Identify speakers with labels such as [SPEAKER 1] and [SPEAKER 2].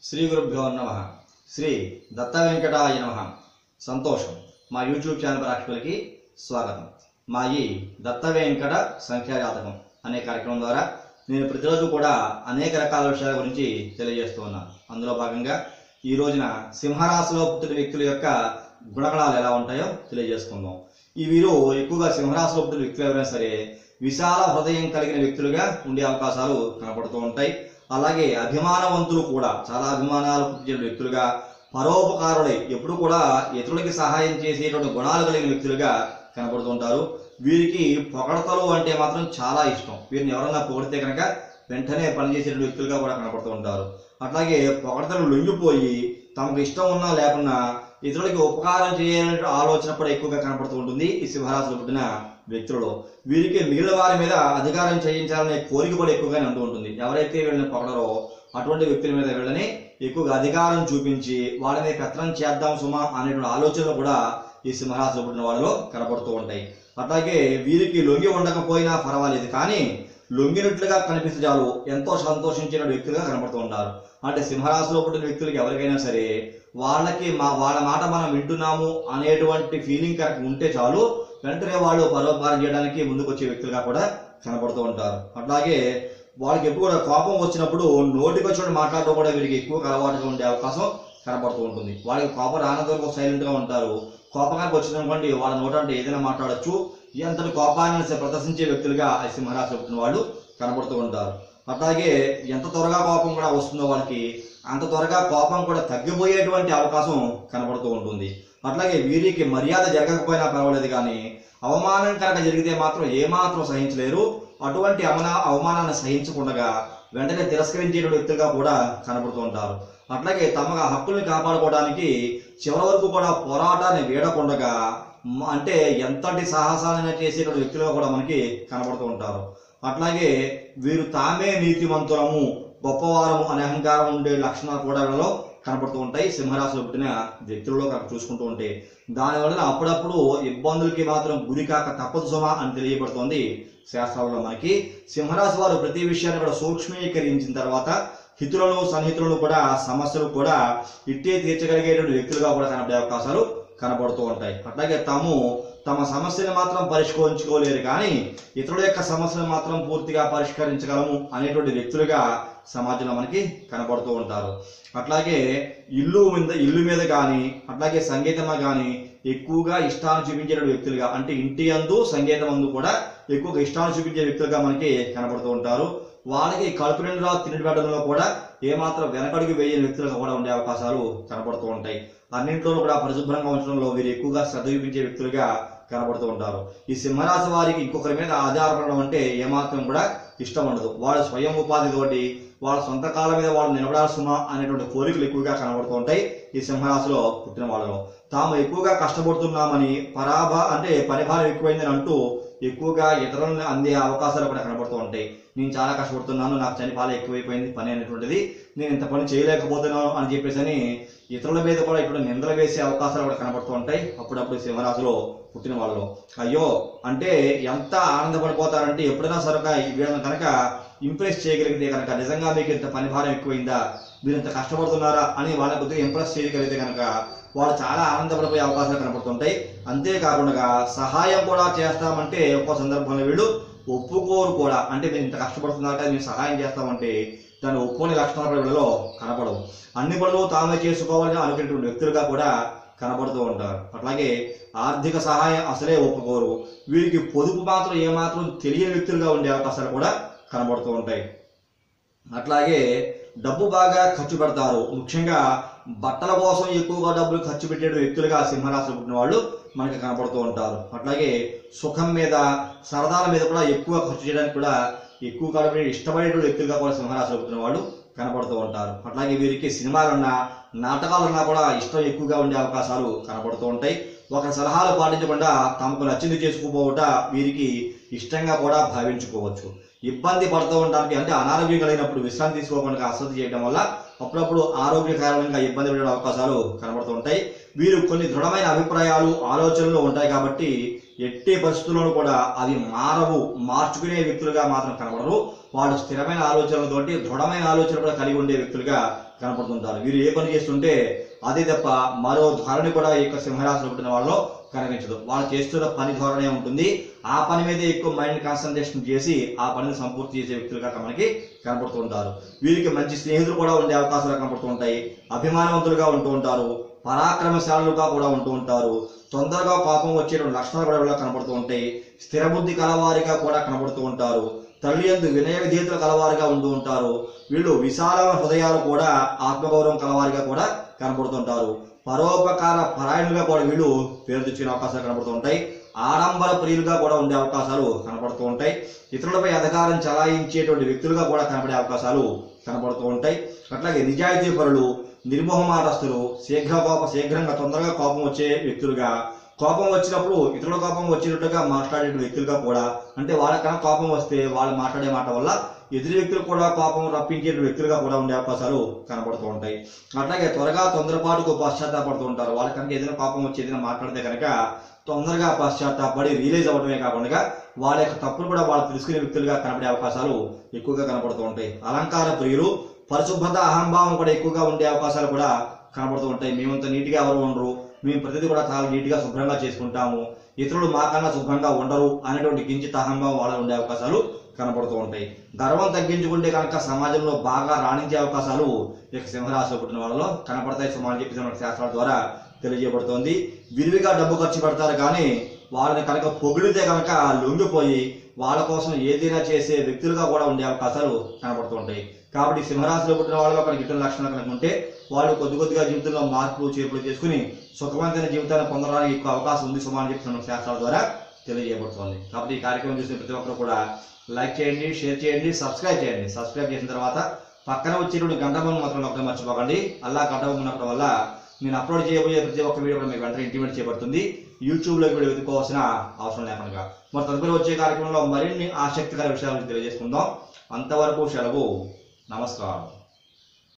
[SPEAKER 1] శ్రీ గురుభ్యో నమ శ్రీ దత్త వెంకటాయ నమ సంతోషం మా యూట్యూబ్ ఛానల్ ప్రేక్షకులకి స్వాగతం మా ఈ దత్త వెంకట సంఖ్యాజాతకం అనే కార్యక్రమం ద్వారా నేను ప్రతిరోజు కూడా అనేక రకాల విషయాల గురించి తెలియజేస్తూ ఉన్నాను అందులో భాగంగా ఈ రోజున సింహరాశిలో పుట్టిన వ్యక్తుల యొక్క గుణగణాలు ఎలా ఉంటాయో తెలియజేసుకుందాం ఈ వీరు ఎక్కువగా సింహరాశిలో పుట్టిన వ్యక్తులు ఎవరైనా సరే విశాల హృదయం కలిగిన వ్యక్తులుగా ఉండే అవకాశాలు కనపడుతూ ఉంటాయి అలాగే అభిమానవంతులు కూడా చాలా అభిమానాలు పుట్టిన వ్యక్తులుగా పరోపకారులై ఎప్పుడు కూడా ఇతరులకి సహాయం చేసేటువంటి గుణాలు కలిగిన వ్యక్తులుగా కనపడుతూ ఉంటారు వీరికి పొగడతలు అంటే మాత్రం చాలా ఇష్టం వీరిని ఎవరన్నా పొగిడితే కనుక వెంటనే పనిచేసే వ్యక్తులుగా కూడా కనపడుతూ ఉంటారు అట్లాగే పొగడతలు లొంగిపోయి తమకు ఇష్టం ఉన్నా లేకున్నా ఇతరులకి ఉపకారం చేయాలనే ఆలోచన కూడా ఎక్కువగా కనపడుతూ ఉంటుంది ఈ సింహరాశిలో పుట్టిన వ్యక్తులలో వీరికి మిగిలిన వారి మీద అధికారం చేయించాలనే కోరిక కూడా ఎక్కువగానే ఉంటూ ఉంటుంది ఎవరైతే వీళ్ళని పొగడరో అటువంటి వ్యక్తుల మీద వీళ్ళని ఎక్కువగా అధికారం చూపించి వాళ్ళ మీద పెత్తనం చేద్దాం సుమా అనేటువంటి ఆలోచనలు కూడా ఈ సింహరాశిలో పుట్టిన వాళ్ళలో కనపడుతూ ఉంటాయి అట్లాగే వీరికి లొంగి ఉండకపోయినా పర్వాలేదు కానీ లొంగినట్లుగా కనిపిస్తే చాలు ఎంతో సంతోషించిన వ్యక్తులుగా కనపడుతూ ఉంటారు అంటే సింహరాశిలో పుట్టిన వ్యక్తులకి ఎవరికైనా సరే వాళ్ళకి మా వాళ్ళ మాట మనం వింటున్నాము అనేటువంటి ఫీలింగ్ కనుక ఉంటే చాలు వెంటనే వాళ్ళు పరోపకారం చేయడానికి ముందుకు వచ్చే వ్యక్తులుగా కూడా కనపడుతూ ఉంటారు అట్లాగే వాళ్ళకి ఎప్పుడు కూడా కోపం వచ్చినప్పుడు నోటికి వచ్చినట్టు మాట్లాడడం కూడా వీరికి ఎక్కువ అలవాటుగా ఉండే అవకాశం కనపడుతూ ఉంటుంది వాళ్ళకి కోపం రానంత వరకు సైలెంట్ గా ఉంటారు కోపకానికి వచ్చిందనుకోండి వాళ్ళ నోట అంటే ఏదైనా మాట్లాడొచ్చు ఎంతటి కోపాన్ని స- ప్రదర్శించే వ్యక్తులుగా ఈ సింహరాశి పుట్టిన వాళ్ళు కనబడుతూ ఉంటారు అట్లాగే ఎంత త్వరగా కోపం కూడా వస్తుందో వాళ్ళకి అంత త్వరగా కోపం కూడా తగ్గిపోయేటువంటి అవకాశం కనబడుతూ ఉంటుంది అట్లాగే వీరికి మర్యాద జరగకపోయినా పర్వాలేదు కానీ అవమానం కనుక జరిగితే మాత్రం ఏమాత్రం సహించలేరు అటువంటి అవనా అవమానాన్ని సహించకుండా వెంటనే తిరస్కరించే వ్యక్తులుగా కూడా కనబడుతూ ఉంటారు అట్లాగే తమ హక్కుల్ని కాపాడుకోవడానికి చివరి వరకు కూడా పోరాటాన్ని వీడకుండగా మ- అంటే ఎంతటి సాహసాన్ని చేసేటువంటి వ్యక్తులుగా కూడా మనకి కనబడుతూ ఉంటారు అట్లాగే వీరు తామే నీతిమంతులము గొప్పవారము అనే అహంకారం ఉండే లక్షణాలు కూడా వీళ్ళలో కనపడుతూ ఉంటాయి సింహరాశిలో పుట్టిన వ్యక్తులలో కనుక చూసుకుంటూ ఉంటే దానివల్ల అప్పుడప్పుడు ఇబ్బందులకి మాత్రం గురి కాక తప్పదు సుమా అని తెలియబడుతోంది శాస్త్రాలలో మనకి సింహరాశి వారు ప్రతి విషయాన్ని కూడా సూక్ష్మీకరించిన తర్వాత హితులను సన్నిహితులను కూడా సమస్యలు కూడా ఇట్టే తీర్చగలిగేటువంటి వ్యక్తులుగా కూడా కనబడే అవకాశాలు కనబడుతూ ఉంటాయి అట్లాగే తాము తమ సమస్యను మాత్రం పరిష్కరించుకోలేరు కానీ ఇతరుల యొక్క సమస్యను మాత్రం పూర్తిగా పరిష్కరించగలము అనేటువంటి వ్యక్తులుగా సమాజంలో మనకి కనబడుతూ ఉంటారు అట్లాగే ఇల్లు మీద ఇల్లు మీద కానీ అట్లాగే సంగీతం కానీ ఎక్కువగా ఇష్టాన్ని చూపించే వ్యక్తులుగా అంటే ఇంటి అందు సంగీతం అందు కూడా ఎక్కువగా ఇష్టాన్ని చూపించే వ్యక్తులుగా మనకి కనబడుతూ ఉంటారు వాళ్ళకి కడుపు నిండా తిండి పెట్టడంలో కూడా ఏమాత్రం వెనకడుగు వేయని వ్యక్తులుగా కూడా ఉండే అవకాశాలు కనబడుతూ ఉంటాయి అన్నింటిలోనూ కూడా పరిశుభ్రంగా ఉంచడంలో వీరు ఎక్కువగా శ్రద్ధ చూపించే వ్యక్తులుగా కనబడుతూ ఉంటారు ఈ సింహరాశి వారికి ఇంకొకరి మీద ఆధారపడడం అంటే ఏమాత్రం కూడా ఇష్టం ఉండదు వాళ్ళ స్వయం ఉపాధి తోటి వాళ్ళ సొంత కాళ్ళ మీద వాళ్ళు నిలబడాల్సిన అనేటువంటి కోరికలు ఎక్కువగా కనబడుతూ ఉంటాయి ఈ సింహరాశిలో పుట్టిన వాళ్ళలో తాము ఎక్కువగా కష్టపడుతున్నామని పరాభ అంటే పరిభారం ఎక్కువైందని అంటూ ఎక్కువగా ఇతరులను అందే అవకాశాలు కూడా కనబడుతూ ఉంటాయి నేను చాలా కష్టపడుతున్నాను నాకు చని పాల ఎక్కువైపోయింది పని అనేటువంటిది నేను ఇంత పని చేయలేకపోతున్నాను అని చెప్పేసి అని ఇతరుల మీద కూడా ఇప్పుడు నిందలు వేసే అవకాశాలు కూడా కనబడుతూ ఉంటాయి అప్పుడప్పుడు సింహరాశిలో పుట్టిన వాళ్ళు అయ్యో అంటే ఎంత ఆనందపడిపోతారంటే ఎప్పుడైనా సరక వీళ్ళని కనుక ఇంప్రెస్ చేయగలిగితే కనుక నిజంగా మీకు ఇంత పని భారం ఎక్కువైందా మీరు ఇంత కష్టపడుతున్నారా అని వాళ్ళ కొద్దిగా ఇంప్రెస్ చేయగలిగితే కనుక వాళ్ళు చాలా ఆనందపడిపోయే అవకాశాలు కనబడుతుంటాయి అంతేకాకుండా సహాయం కూడా చేస్తామంటే ఒక్కో సందర్భంలో వీళ్ళు ఒప్పుకోరు కూడా అంటే మీరు ఇంత కష్టపడుతున్నారు కదా మేము సహాయం చేస్తామంటే దాన్ని ఒప్పుకోని లక్షణాలు కూడా వీళ్ళలో కనపడవు అన్ని పనులు తామే చేసుకోవాలని అనుకునేటువంటి వ్యక్తులుగా కూడా కనబడుతూ ఉంటారు అట్లాగే ఆర్థిక సహాయం అసలే ఒప్పుకోరు వీరికి పొదుపు మాత్రం ఏమాత్రం తెలియని వ్యక్తులుగా ఉండే అవకాశాలు కూడా కనబడుతూ ఉంటాయి అట్లాగే డబ్బు బాగా ఖర్చు పెడతారు ముఖ్యంగా బట్టల కోసం ఎక్కువగా డబ్బులు ఖర్చు పెట్టే వ్యక్తులుగా సింహరాశి పుట్టిన వాళ్ళు మనకి కనపడుతూ ఉంటారు అట్లాగే సుఖం మీద సరదాల మీద కూడా ఎక్కువ ఖర్చు చేయడానికి కూడా ఎక్కువ కాలం ఇష్టపడే వ్యక్తులుగా కూడా సింహరాశిలో పుట్టిన వాళ్ళు కనపడుతూ ఉంటారు అట్లాగే వీరికి సినిమాలున్నా నాటకాలున్నా కూడా ఇష్టం ఎక్కువగా ఉండే అవకాశాలు కనపడుతూ ఉంటాయి ఒకరి సలహాలు పాటించకుండా తమకు నచ్చింది చేసుకుపోవట వీరికి ఇష్టంగా కూడా భావించుకోవచ్చు ఇబ్బంది పడుతూ ఉండడానికి అంటే అనారోగ్యం కలిగినప్పుడు విశ్రాంతి తీసుకోకుండా అశ్రద్ధ చేయడం వల్ల అప్పుడప్పుడు ఆరోగ్య కారణంగా ఇబ్బంది పడే అవకాశాలు కనబడుతూ ఉంటాయి వీరు కొన్ని దృఢమైన అభిప్రాయాలు ఆలోచనలు ఉంటాయి కాబట్టి ఎట్టి పరిస్థితుల్లోనూ కూడా అవి మారవు మార్చుకునే వ్యక్తులుగా మాత్రం కనబడరు వాళ్ళు స్థిరమైన ఆలోచనలతోటి దృఢమైన ఆలోచన కూడా కలిగి ఉండే వ్యక్తులుగా కనపడుతుంటారు వీరు ఏ పని చేస్తుంటే అదే తప్ప మరో ధోరణి కూడా ఈ యొక్క సింహరాశిలో పుట్టిన వాళ్ళలో కనిపించదు వాళ్ళు చేస్తున్న పని ధోరణే ఉంటుంది ఆ పని మీద ఎక్కువ మైండ్ కాన్సన్ట్రేషన్ చేసి ఆ పనిని సంపూర్తి చేసే వ్యక్తులుగా మనకి కనపడుతూ ఉంటారు వీరికి మంచి స్నేహితులు కూడా ఉండే అవకాశాలు కనపడుతూ ఉంటాయి అభిమానవంతులుగా ఉంటూ ఉంటారు పరాక్రమశాలుగా కూడా ఉంటూ ఉంటారు తొందరగా కోపం వచ్చేటువంటి లక్షణాలు కూడా వీళ్ళలో కనపడుతూ ఉంటాయి స్థిర బుద్ధి కలవారిగా కూడా కనబడుతూ ఉంటారు తల్లి ఎందు వినయ విధేయతలు కలవారిగా ఉంటూ ఉంటారు వీళ్ళు విశాలమైన హృదయాలు కూడా ఆత్మగౌరవం కలవారిగా కూడా కనబడుతుంటారు పరోపకార పరాయణులుగా కూడా వీళ్ళు పేరు తెచ్చుకునే అవకాశాలు కనబడుతూ ఉంటాయి ఆడంబర ప్రియులుగా కూడా ఉండే అవకాశాలు కనబడుతూ ఉంటాయి ఇతరులపై అధికారం చలాయించేటువంటి వ్యక్తులుగా కూడా కనబడే అవకాశాలు కనబడుతూ ఉంటాయి అట్లాగే నిజాయితీ పరులు నిర్మోహమాటస్తులు శీఘ్ర కోప శీఘ్రంగా తొందరగా కోపం వచ్చే వ్యక్తులుగా కోపం వచ్చినప్పుడు ఇతరుల కోపం వచ్చినట్టుగా మాట్లాడే వ్యక్తులుగా కూడా అంటే వాళ్ళకన్నా కోపం వస్తే వాళ్ళు మాట్లాడే మాట వల్ల ఎదురు వ్యక్తులు కూడా కోపం రప్పించే వ్యక్తులుగా కూడా ఉండే అవకాశాలు కనబడుతూ ఉంటాయి అట్లాగే త్వరగా తొందరపాటుకు పశ్చాత్తాపడుతూ ఉంటారు వాళ్ళ కనుక ఏదైనా కోపం వచ్చి ఏదైనా మాట్లాడితే కనుక తొందరగా పశ్చాత్తాపడి రియలైజ్ అవ్వడమే కాకుండా వాళ్ళ యొక్క తప్పులు కూడా వాళ్ళు తెలుసుకునే వ్యక్తులుగా కనబడే అవకాశాలు ఎక్కువగా కనబడుతూ ఉంటాయి అలంకార ప్రియులు పరిశుభ్రత అహంభావం కూడా ఎక్కువగా ఉండే అవకాశాలు కూడా కనబడుతూ ఉంటాయి మేమంత నీట్గా ఎవరు ఉండరు మేము ప్రతిదీ కూడా చాలా నీట్గా శుభ్రంగా చేసుకుంటాము ఇతరులు మాకన్నా శుభ్రంగా ఉండరు అనేటువంటి కించిత అహంభావం వాళ్ళ ఉండే అవకాశాలు కనబడుతూ ఉంటాయి గర్వం తగ్గించుకుంటే కనుక సమాజంలో బాగా రాణించే అవకాశాలు ఈ యొక్క సింహరాశిలో పుట్టిన వాళ్ళలో కనపడతాయి సుమారు చెప్పి మన శాస్త్రాల ద్వారా తెలియజేయబడుతోంది విరివిగా డబ్బు ఖర్చు పెడతారు కానీ వాళ్ళని కనుక పొగిడితే కనుక లొంగిపోయి వాళ్ళ కోసం ఏదైనా చేసే వ్యక్తులుగా కూడా ఉండే అవకాశాలు కనబడుతూ ఉంటాయి కాబట్టి సింహరాశిలో పుట్టిన వాళ్ళు అక్కడ గిట్టిన లక్షణాలు కనుక ఉంటే వాళ్ళు కొద్ది కొద్దిగా జీవితంలో మార్పులు చేర్పులు చేసుకుని సుఖవంతమైన జీవితాన్ని పొందడానికి ఎక్కువ అవకాశం ఉంది సుమా అని చెప్పి మన శాస్త్రాల ద్వారా తెలియజేయబడుతోంది కాబట్టి ఈ కార్యక్రమం చూసిన ప్రతి ఒక్కరు కూడా లైక్ చేయండి షేర్ చేయండి సబ్స్క్రైబ్ చేయండి సబ్స్క్రైబ్ చేసిన తర్వాత పక్కన వచ్చేటువంటి గంట బొమ్మ మాత్రం నొక్కడం మర్చిపోకండి అలా గంట బొమ్మ నొక్కడం వల్ల నేను అప్లోడ్ చేయబోయే ప్రతి ఒక్క వీడియో కూడా మీకు వెంటనే ఇంటిమేట్ చేయబడుతుంది యూట్యూబ్లో వీడియో వెతుక్కోవాల్సిన అవసరం లేకుండా మరి తదుపరి వచ్చే కార్యక్రమంలో మరిన్ని ఆసక్తికర విషయాలు తెలియజేసుకుందాం అంతవరకు సెలవు నమస్కారం